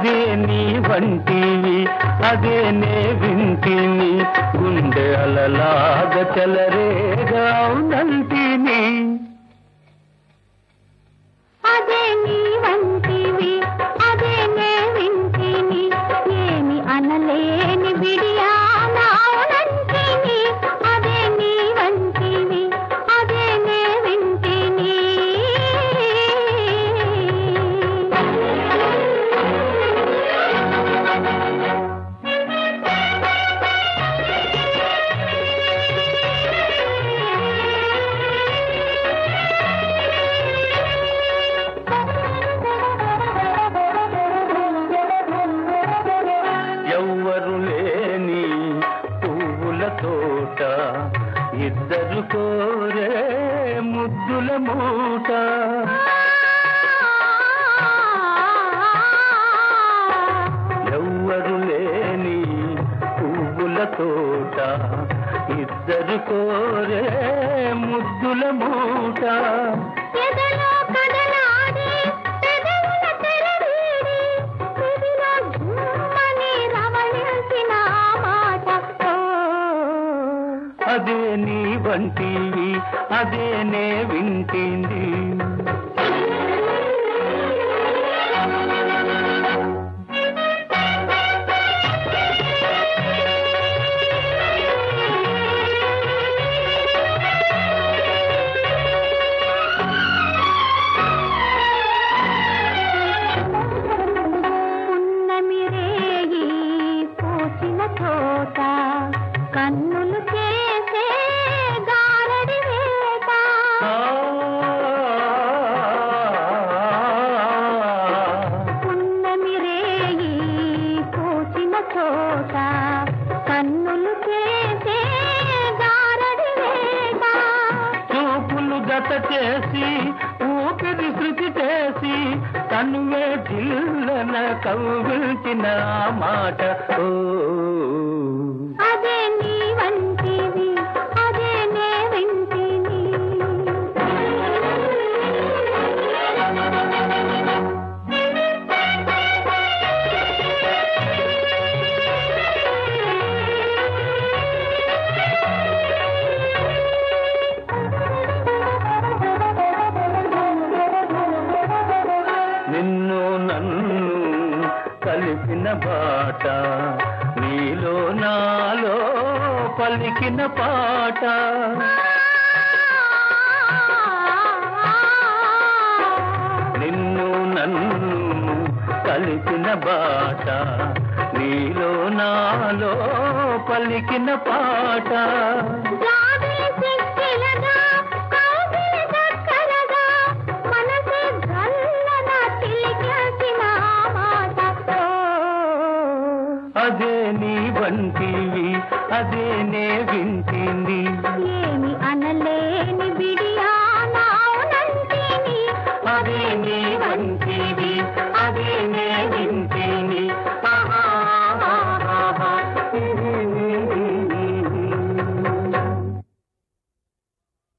అదే నీ వంటివి అదే నే వింటిని గుండె అలలాగ చెలరేగా నంటిని అదే నీ వంటివి అదే నే వింటిని ఏమి అనలేని బిడియానంటిని అదే నీ వంటివి అదే నే వింటిని ఎవ్వరు లేని పువ్వుల తోట ఇద్దరు కోరే ముద్దుల మూట ఎవ్వరు లేని పువ్వుల తోట ఇద్దరు కోరే ముద్దుల మూట ఎదలో కదలాడి పెదవుల తెరవీడి చెవిలో ఝుమ్మని రవళించిన మాట ఓ. అదే నీ వంటివి అదే నే వింటింది పున్నమి రేగి పూసిన చోట కన్నులు చేసే గారడి వేట ఆ, పున్నమి రేగి పూచిన చోట కన్నులు చేసే గారడి వేట చూపులు గత చేసి ఊపిరి శృతి చేసి తనువే జిల్లన కవ్విల్చిన ఆ మాట ఓ అదే నీ వంటివి అదే నే వింటిని నిన్ను నన్ను కలిపిన బాట నీలో నాలో పలికిన పాట నిన్ను నన్ను కలిపిన బాట నీలో నాలో పలికిన పాట జాబిలి చెక్కిలగా, కౌగిలి చక్కరగా, మనసే జల్లన చిలికేసిన మాటతో. అదే నీ వంటివి అదే నే వింటింది ఏమి అనలేని బిడియానంటిని అదే నీ వంటివి అదే నే వింటింది